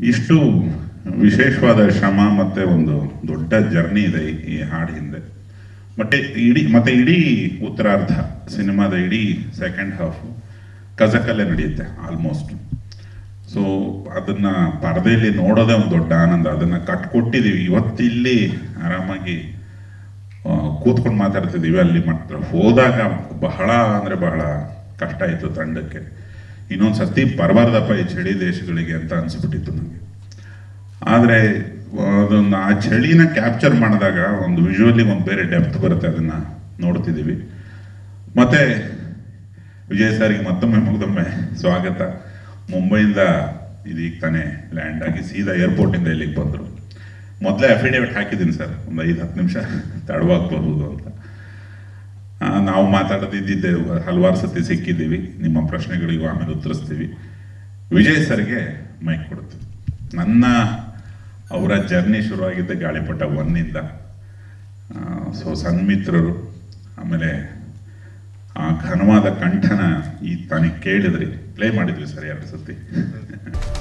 ಇಷ್ಟು ವಿಶೇಷವಾದ ಶ್ರಮ ಮತ್ತೆ ಒಂದು ದೊಡ್ಡ ಜರ್ನಿ ಇದೆ ಈ- ಈ ಹಾಡು ಹಿಂದೆ ಮತ್ತೆ ಇಡೀ ಮತ್ತೆ ಇಡೀ ಉತ್ತರಾರ್ಧ ಸಿನಿಮಾದ ಇಡೀ ಸೆಕೆಂಡ್ ಹಾಫ್ ಕಜಕಲ್ಲೇ ನಡೆಯುತ್ತೆ ಆಲ್ಮೋಸ್ಟ್ ಸೊ ಅದನ್ನ ಪರದೆಯಲ್ಲಿ ನೋಡೋದೇ ಒಂದು ದೊಡ್ಡ ಆನಂದ ಅದನ್ನ ಕಟ್ಕೊಟ್ಟಿದೀವಿ ಇವತ್ತಿಲ್ಲಿ ಆರಾಮಾಗಿ ಕೂತ್ಕೊಂಡು ಮಾತಾಡ್ತಿದ್ದೀವಿ ಅಲ್ಲಿ ಮಾತ್ರ ಹೋದಾಗ ಬಹಳ ಅಂದ್ರೆ ಬಹಳ ಕಷ್ಟ ಆಯಿತು ತಂಡಕ್ಕೆ ಇನ್ನೊಂದು ಸತಿ ಬರಬಾರ್ದಪ್ಪ ಈ ಚಳಿ ದೇಶಗಳಿಗೆ ಅಂತ ಅನ್ಸ್ಬಿಟ್ಟಿತ್ತು ನನಗೆ ಆದರೆ ಅದನ್ನ ಆ ಚಳಿನ ಕ್ಯಾಪ್ಚರ್ ಮಾಡಿದಾಗ ಒಂದು ವಿಜುವಲಿ ಒಂದು ಬೇರೆ ಡೆಪ್ತ್ ಬರುತ್ತೆ ಅದನ್ನ ನೋಡ್ತಿದ್ದೀವಿ ಮತ್ತೆ ವಿಜಯ್ ಸರ್ಗೆ ಮತ್ತೊಮ್ಮೆ ಮುಗ್ದೊಮ್ಮೆ ಸ್ವಾಗತ ಮುಂಬೈಯಿಂದ ಇದೀಗ ತಾನೇ ಲ್ಯಾಂಡ್ ಆಗಿ ಸೀದಾ ಏರ್ಪೋರ್ಟಿಂದ ಇಲ್ಲಿಗೆ ಬಂದರು ಮೊದಲೇ ಅಫಿಡೇವಿಟ್ ಹಾಕಿದ್ದೀನಿ ಸರ್ ಒಂದು ಐದು ಹತ್ತು ನಿಮಿಷ ತಡವಾಗಿ ಬರ್ಬೋದು ಅಂತ ಆ, ನಾವು ಮಾತಾಡದಿದ್ದಿದ್ದೆ ಹಲವಾರು ಸತಿ ಸಿಕ್ಕಿದ್ದೀವಿ ನಿಮ್ಮ ಪ್ರಶ್ನೆಗಳಿಗೂ ಆಮೇಲೆ ಉತ್ತರಿಸ್ತೀವಿ ವಿಜಯ್ ಸರ್ಗೆ ಮೈಕ್ ಕೊಡ್ತೀವಿ ನನ್ನ ಅವರ ಜರ್ನಿ ಶುರುವಾಗಿದ್ದೆ ಗಾಳಿಪಟ ಒನ್ನಿಂದ ಸೊ ಸನ್ಮಿತ್ರರು ಆಮೇಲೆ ಆ ಘನವಾದ ಕಂಠನ ಈ ತಾನೇ ಕೇಳಿದ್ರಿ ಪ್ಲೇ ಮಾಡಿದ್ವಿ ಸರ್ ಎರಡು ಸತಿ